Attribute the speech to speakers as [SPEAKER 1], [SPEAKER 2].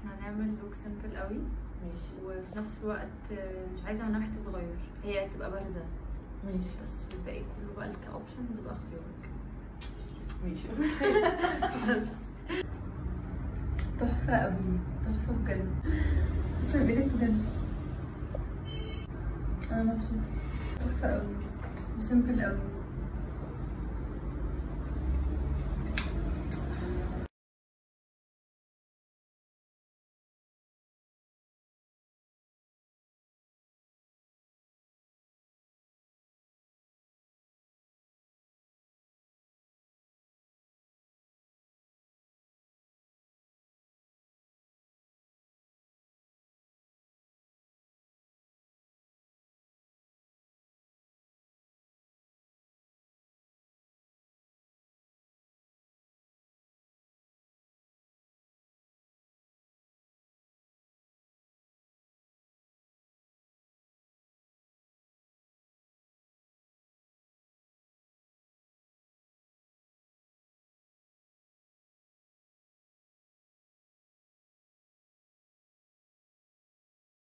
[SPEAKER 1] احنا هنعمل لوك سيمبل قوي
[SPEAKER 2] ماشي
[SPEAKER 1] وفي نفس الوقت آه، مش عايزه ملامح تتغير هي تبقى بارزه
[SPEAKER 2] ماشي
[SPEAKER 1] بس الباقي كله بقى كاوبشنز يبقى اختيارك
[SPEAKER 2] ماشي
[SPEAKER 1] بس تحفه قوي تحفه بجد تسلم ايدك بجد انا مبسوطه تحفه قوي وسيمبل قوي